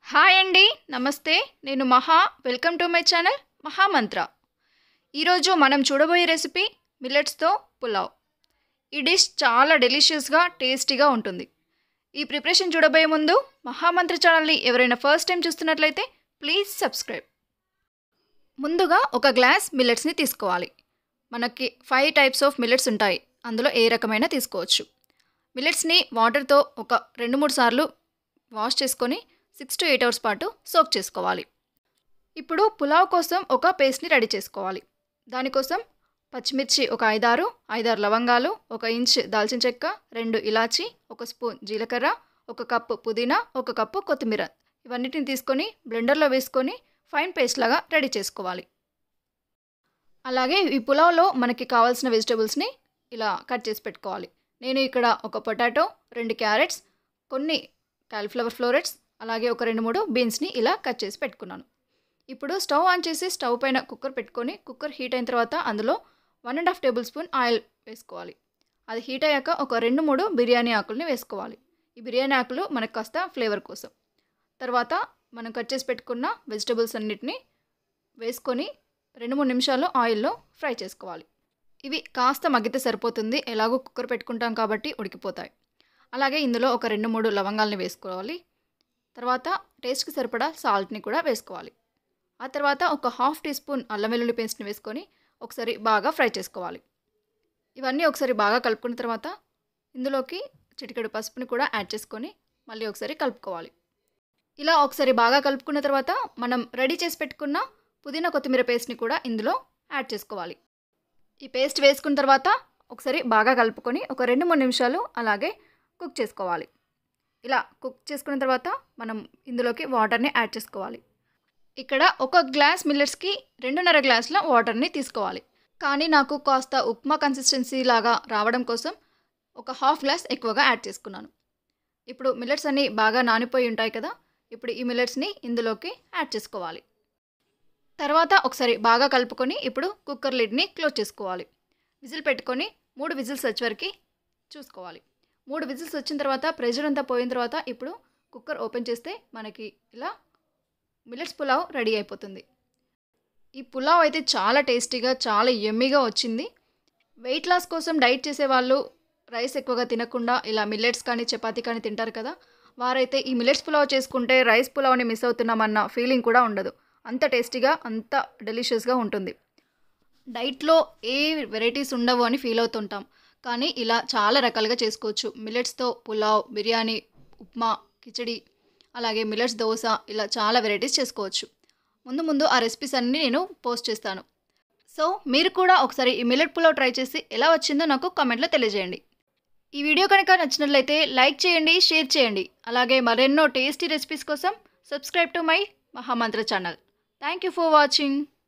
hi అండి నమస్తే నేను Maha welcome to my channel Mahamantra ఈరోజు మనం చూడబోయే రెసిపీ మిల్లెట్స్తో పులావ్ ఈ డిష్ చాలా డెలిషియస్గా టేస్టీగా ఉంటుంది ఈ ప్రిపరేషన్ చూడబోయే ముందు మహామంత్ర ఛానల్ని ఎవరైనా ఫస్ట్ టైం చూస్తున్నట్లయితే ప్లీజ్ సబ్స్క్రైబ్ ముందుగా ఒక గ్లాస్ మిల్లెట్స్ని తీసుకోవాలి మనకి ఫైవ్ టైప్స్ ఆఫ్ మిల్లెట్స్ ఉంటాయి అందులో ఏ రకమైన తీసుకోవచ్చు మిల్లెట్స్ని వాటర్తో ఒక రెండు మూడు సార్లు వాష్ చేసుకొని సిక్స్ టు ఎయిట్ అవర్స్ పాటు సోక్ చేసుకోవాలి ఇప్పుడు పులావ్ కోసం ఒక పేస్ట్ని రెడీ చేసుకోవాలి దానికోసం పచ్చిమిర్చి ఒక ఐదారు ఐదారు లవంగాలు ఒక ఇంచ్ దాల్చిన చెక్క రెండు ఇలాచి ఒక స్పూన్ జీలకర్ర ఒక కప్పు పుదీనా ఒక కప్పు కొత్తిమీర ఇవన్నిటిని తీసుకొని బ్లెండర్లో వేసుకొని ఫైన్ పేస్ట్ లాగా రెడీ చేసుకోవాలి అలాగే ఈ పులావ్లో మనకి కావాల్సిన వెజిటబుల్స్ని ఇలా కట్ చేసి పెట్టుకోవాలి నేను ఇక్కడ ఒక పొటాటో రెండు క్యారెట్స్ కొన్ని కాలీఫ్లవర్ ఫ్లోరెట్స్ అలాగే ఒక రెండు మూడు బీన్స్ని ఇలా కట్ చేసి పెట్టుకున్నాను ఇప్పుడు స్టవ్ ఆన్ చేసి స్టవ్ పైన కుక్కర్ పెట్టుకొని కుక్కర్ హీట్ అయిన తర్వాత అందులో one and half tablespoon oil వేసుకోవాలి అది హీట్ అయ్యాక ఒక రెండు మూడు బిర్యానీ ఆకుల్ని వేసుకోవాలి ఈ బిర్యానీ ఆకులు మనకు కాస్త ఫ్లేవర్ కోసం తర్వాత మనం కట్ చేసి పెట్టుకున్న వెజిటబుల్స్ అన్నిటిని వేసుకొని రెండు మూడు నిమిషాలు ఆయిల్లో ఫ్రై చేసుకోవాలి ఇవి కాస్త మగ్గితే సరిపోతుంది ఎలాగో కుక్కర్ పెట్టుకుంటాం కాబట్టి ఉడికిపోతాయి అలాగే ఇందులో ఒక రెండు మూడు లవంగాల్ని వేసుకోవాలి తర్వాత టేస్ట్కి సరిపడా సాల్ట్ని కూడా వేసుకోవాలి ఆ తర్వాత ఒక హాఫ్ టీ స్పూన్ అల్లం వెల్లుల్లి పేస్ట్ని వేసుకొని ఒకసారి బాగా ఫ్రై చేసుకోవాలి ఇవన్నీ ఒకసారి బాగా కలుపుకున్న తర్వాత ఇందులోకి చిటికెడు పసుపుని కూడా యాడ్ చేసుకొని మళ్ళీ ఒకసారి కలుపుకోవాలి ఇలా ఒకసారి బాగా కలుపుకున్న తర్వాత మనం రెడీ చేసి పెట్టుకున్న పుదీనా కొత్తిమీర పేస్ట్ని కూడా ఇందులో యాడ్ చేసుకోవాలి ఈ పేస్ట్ వేసుకున్న తర్వాత ఒకసారి బాగా కలుపుకొని ఒక రెండు మూడు నిమిషాలు అలాగే కుక్ చేసుకోవాలి ఇలా కుక్ చేసుకున్న తర్వాత మనం ఇందులోకి వాటర్ని యాడ్ చేసుకోవాలి ఇక్కడ ఒక గ్లాస్ మిల్లెట్స్కి రెండున్నర గ్లాసుల వాటర్ని తీసుకోవాలి కానీ నాకు కాస్త ఉప్మా కన్సిస్టెన్సీ లాగా రావడం కోసం ఒక హాఫ్ గ్లాస్ ఎక్కువగా యాడ్ చేసుకున్నాను ఇప్పుడు మిల్లెట్స్ అన్నీ బాగా నానిపోయి ఉంటాయి కదా ఇప్పుడు ఈ మిల్లెట్స్ని ఇందులోకి యాడ్ చేసుకోవాలి తర్వాత ఒకసారి బాగా కలుపుకొని ఇప్పుడు కుక్కర్ లిడ్ని క్లోజ్ చేసుకోవాలి విజిల్ పెట్టుకొని మూడు విజిల్స్ వచ్చే వరకు చూసుకోవాలి మూడు విజిల్స్ వచ్చిన తర్వాత ప్రెషర్ అంతా పోయిన తర్వాత ఇప్పుడు కుక్కర్ ఓపెన్ చేస్తే మనకి ఇలా మిల్లెట్స్ పులావ్ రెడీ అయిపోతుంది ఈ పులావ్ అయితే చాలా టేస్టీగా చాలా ఎమ్మీగా వచ్చింది వెయిట్ లాస్ కోసం డైట్ చేసే వాళ్ళు రైస్ ఎక్కువగా తినకుండా ఇలా మిల్లెట్స్ కానీ చపాతీ కానీ తింటారు కదా వారైతే ఈ మిల్లెట్స్ పులావ్ చేసుకుంటే రైస్ పులావ్ని మిస్ అవుతున్నామన్న ఫీలింగ్ కూడా ఉండదు అంత టేస్టీగా అంత డెలిషియస్గా ఉంటుంది డైట్లో ఏ వెరైటీస్ ఉండవు అని ఫీల్ అవుతుంటాం కానీ ఇలా చాలా రకాలుగా చేసుకోవచ్చు మిల్లెట్స్తో పులావ్ బిర్యానీ ఉప్మా కిచడి అలాగే మిల్లెట్స్ దోశ ఇలా చాలా వెరైటీస్ చేసుకోవచ్చు ముందు ముందు ఆ రెసిపీస్ అన్నీ నేను పోస్ట్ చేస్తాను సో మీరు కూడా ఒకసారి ఈ మిల్లెట్ పులావ్ ట్రై చేసి ఎలా వచ్చిందో నాకు కామెంట్లో తెలియజేయండి ఈ వీడియో కనుక నచ్చినట్లయితే లైక్ చేయండి షేర్ చేయండి అలాగే మరెన్నో టేస్టీ రెసిపీస్ కోసం subscribe to my Mahamantra channel thank you for watching